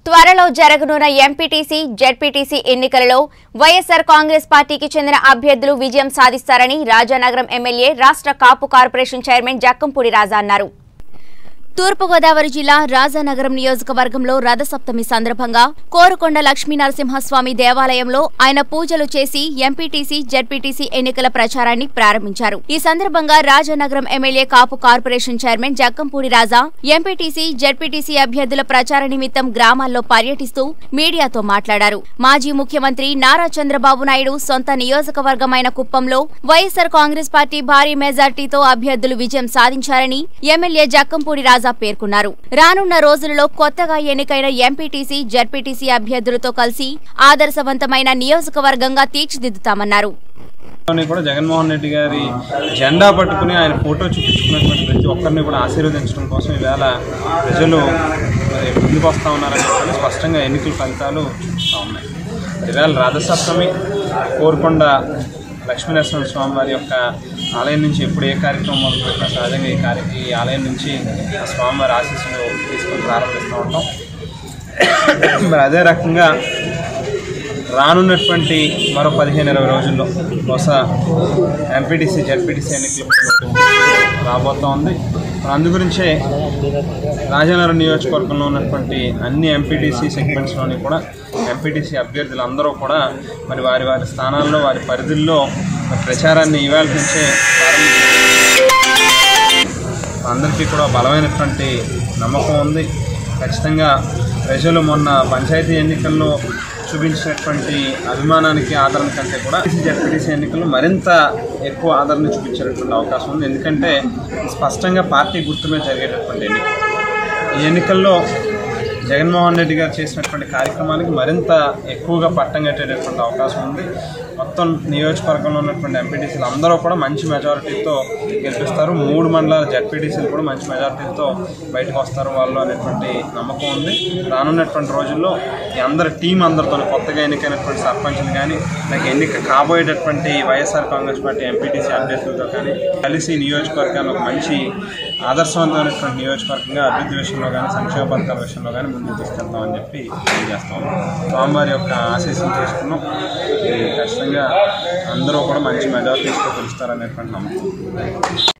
త్వరలో జరగనున్న MPTC ZPTC ఎన్నికలలో వైఎస్సార్ కాంగ్రెస్ పార్టీకి చెందిన అభ్యర్థులు విజయం సాధిస్తారని రాజానగరం ఎమ్మెల్యే రాష్ట్ర కాపు కార్పొరేషన్ చైర్మన్ జక్కంపూడి రాజా అన్నారు తూర్పుగోదావరి జిల్లా రాజానగరం నియోజకవర్గంలో రథసప్తమి సందర్భంగా కోరుకొండ లక్ష్మీ నరసింహస్వామి దేవాలయంలో ఆయన పూజలు చేసి ఎంపీటీసీ జెడ్పీటీసీ ఎన్నికల ప్రచారాన్ని ప్రారంభించారు ఈ సందర్భంగా Rajanagaram MLA Kapu corporation chairman Jakkampudi Raja MPTC ZPTC అభ్యర్థుల ప్రచార నిమిత్తం గ్రామాల్లో పర్యటిస్తూ మీడియాతో మాట్లాడారు మాజీ ముఖ్యమంత్రి నారా చంద్రబాబు నాయుడు సొంత నియోజకవర్గమైన కుప్పంలో వైఎస్సార్ కాంగ్రెస్ పార్టీ భారీ మెజార్టీతో అభ్యర్థులు విజయం సాధించారని ఎమ్మెల్యే జక్కంపూడి రాజా పేర్కొన్నారు రానున్న రోజులలో కొత్తగా ఎన్నికైన ఎంపీటీసీ జెడ్పీటీసీ అభ్యర్థులతో కలిసి ఆదర్శవంతమైన నియోజకవర్గంగా తీర్చిదిద్దుతామన్నారు లోని కూడా జగన్మోహన్ రెడ్డి గారి జెండా పట్టుకుని ఆయన ఫోటో చూపించుకున్నటువంటి ప్రతి ఒక్కరిని కూడా ఆశీర్వదించడం కోసం ఈవేళ ప్రజలు మరి ముందుకు వస్తూ ఉన్నారని చెప్పి స్పష్టంగా ఎన్నికల ఫలితాలు చూపిస్తూ ఉన్నాయి ఈవేళ రథసప్తమి కోరుకొండ లక్ష్మీనరసింహ స్వామి వారి యొక్క ఆలయం నుంచి ఎప్పుడు ఏ కార్యక్రమం మొదలుపెట్టినా సహజంగా ఈ కార్య ఈ ఆలయం నుంచి ఆ స్వామివారి ఆశీస్సులు తీసుకొని ప్రారంభిస్తూ ఉంటాం మరి అదే రకంగా రానున్నటువంటి మరో పదిహేను ఇరవై రోజుల్లో బహుశా ఎంపీటీసీ జెడ్పీటీసీ ఎన్నికలు రాబోతూ ఉంది మరి అందు గురించే రాజానగరం నియోజకవర్గంలో ఉన్నటువంటి అన్ని ఎంపీటీసీ సెగ్మెంట్స్లోని కూడా ఎంపీటీసీ అభ్యర్థులు అందరూ కూడా మరి వారి వారి స్థానాల్లో వారి పరిధుల్లో మరి ప్రచారాన్ని ఇవాళ నుంచే ప్రారంభించారు అందరికీ కూడా బలమైనటువంటి నమ్మకం ఉంది ఖచ్చితంగా ప్రజలు మొన్న పంచాయతీ ఎన్నికల్లో చూపించినటువంటి అభిమానానికి ఆదరణ కంటే కూడా జడ్పీటీసీ ఎన్నికల్లో మరింత ఎక్కువ ఆదరణ చూపించేటటువంటి అవకాశం ఉంది ఎందుకంటే స్పష్టంగా పార్టీ గుర్తు మీద జరిగేటటువంటి ఎన్నిక ఈ ఎన్నికల్లో జగన్మోహన్ రెడ్డి గారు చేసినటువంటి కార్యక్రమానికి మరింత ఎక్కువగా పట్టం కట్టేటటువంటి అవకాశం ఉంది మొత్తం నియోజకవర్గంలో ఉన్నటువంటి ఎంపీటీసీలు అందరూ కూడా మంచి మెజారిటీతో గెలిపిస్తారు మూడు మండలాల జడ్పీటీసీలు కూడా మంచి మెజారిటీతో బయటకు వస్తారు వాళ్ళు అనేటువంటి నమ్మకం ఉంది రానున్నటువంటి రోజుల్లో ఈ అందరి టీం అందరితో కొత్తగా ఎన్నికైనటువంటి సర్పంచ్లు కానీ నాకు ఎన్నిక కాబోయేటటువంటి వైఎస్ఆర్ కాంగ్రెస్ పార్టీ ఎంపీటీసీ అభ్యర్థులతో కానీ కలిసి నియోజకవర్గాన్ని ఒక మంచి ఆదర్శవంతమైనటువంటి నియోజకవర్గంగా అభివృద్ధి విషయంలో కానీ సంక్షేమ పథకాల విషయంలో కానీ ముందుకు తీసుకెళ్తామని చెప్పి తెలియజేస్తాం స్వామివారి యొక్క ఆశీస్సులు చేసుకున్నాం ఇది ఖచ్చితంగా అందరూ కూడా మంచి మెజారిటీస్తో పిలుస్తారనేటువంటి నమ్మకం